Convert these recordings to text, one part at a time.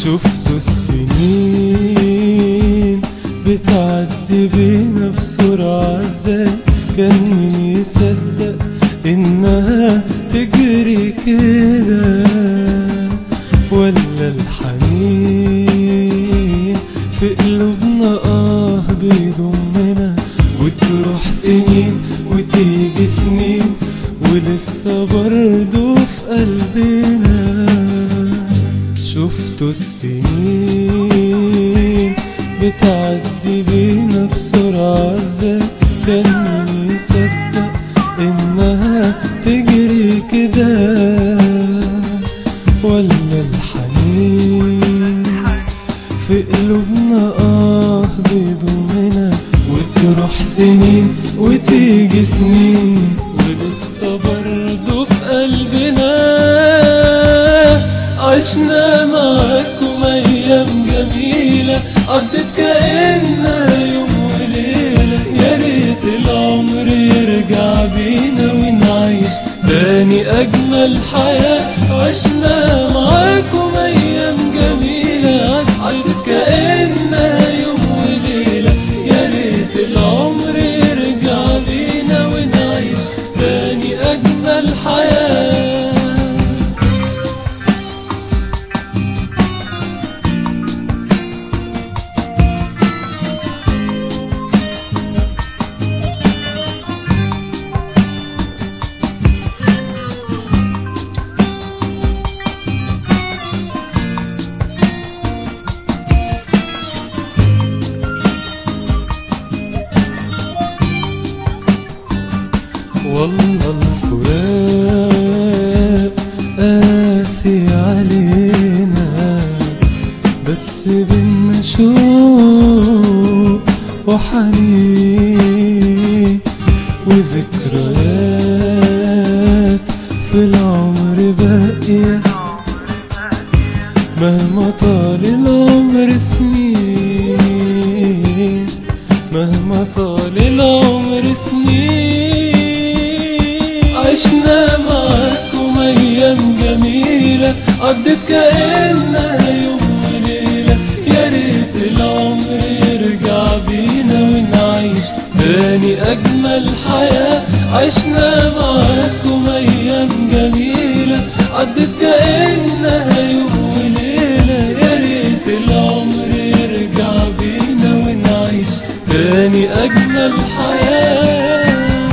شفت السنين بتعدي بينا بسرعة ازاي كان مين يصدق انها تجري كده ولا الحنين في قلوبنا اه بيضمنا وتروح سنين وتيجي سنين ولسه برضه في قلبنا شفتوا السنين بتعدي بينا بسرعة ازاي كان مين يصدق انها تجري كده ولا الحنين في قلوبنا اه بيضمنا وتروح سنين وتيجي سنين ولسه برضه في قلبنا عشنا معاكم ايام جميلة قضت كأنها يوم وليلة يا ريت العمر يرجع بينا ونعيش تاني اجمل حياة عشنا معاكم ايام جميلة قضت كأنها يوم وليلة يا ريت العمر يرجع بينا ونعيش تاني اجمل حياه والله الفراق قاسي علينا بس بينا شوق وحنين وذكريات في العمر باقية مهما طال العمر سنين مهما طال العمر سنين عشنا معاكم ايام جميلة قضت كأنها يوم وليلة يا ريت العمر يرجع بينا ونعيش تاني اجمل حياة عشنا معاكم ايام جميلة قضت كأنها يوم وليلة يا ريت العمر يرجع بينا ونعيش تاني أجمل حياة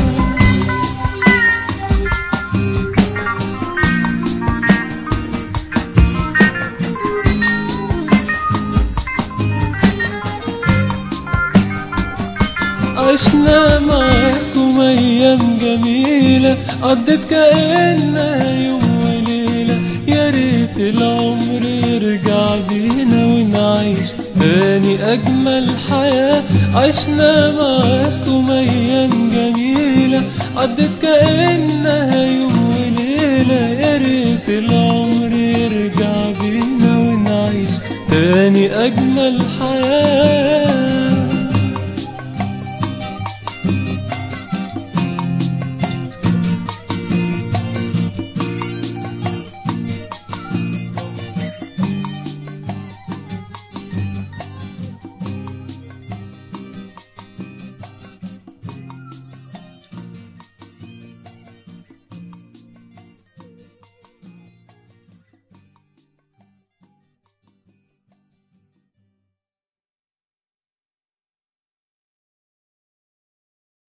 عشنا معاكم أيام جميلة قضت كأنها يوم وليلة يا ريت العمر يرجع بينا ونعيش تاني أجمل حياة عشنا معاكم أيام جميلة قضت كأنها يوم وليلة يا ريت العمر يرجع بينا ونعيش تاني أجمل